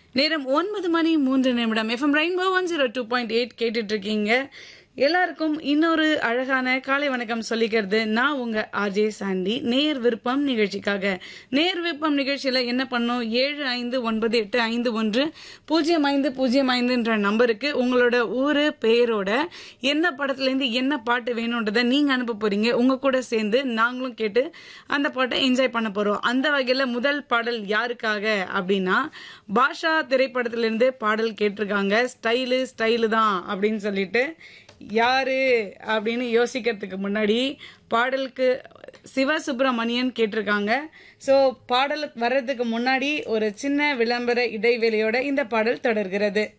நேரம் ஒன்பது மணி மூன்று நிமிடம் FM rainbow one zero two point eight கேட்டுட்டு இருக்கீங்க எல்லாருக்கும் இன்னொரு அழகான காலை வணக்கம் சொல்லிக்கிறது நான் உங்க ஆர்ஜே சாண்டி நேர் விருப்பம் நிகழ்ச்சிக்காக நேர் விருப்பம் நிகழ்ச்சியில என்ன பண்ணோம் ஏழு ஐந்து ஒன்பது எட்டு ஐந்து ஒன்று பூஜ்ஜியம் ஐந்து பூஜ்ஜியம் ஐந்துன்ற நம்பருக்கு உங்களோட ஊரு பேரோட என்ன படத்துல இருந்து என்ன பாட்டு வேணும்ன்றத நீங்க அனுப்ப போறீங்க உங்க கூட சேர்ந்து நாங்களும் கேட்டு அந்த பாட்டை என்ஜாய் பண்ண போறோம் அந்த வகையில முதல் பாடல் யாருக்காக அப்படின்னா பாஷா திரைப்படத்திலிருந்து பாடல் கேட்டிருக்காங்க ஸ்டைலு ஸ்டைலு தான் அப்படின்னு சொல்லிட்டு யாரு அப்படின்னு யோசிக்கிறதுக்கு முன்னாடி பாடலுக்கு சிவசுப்பிரமணியன் கேட்டிருக்காங்க ஸோ பாடல் வர்றதுக்கு முன்னாடி ஒரு சின்ன விளம்பர இடைவெளியோட இந்த பாடல் தொடர்கிறது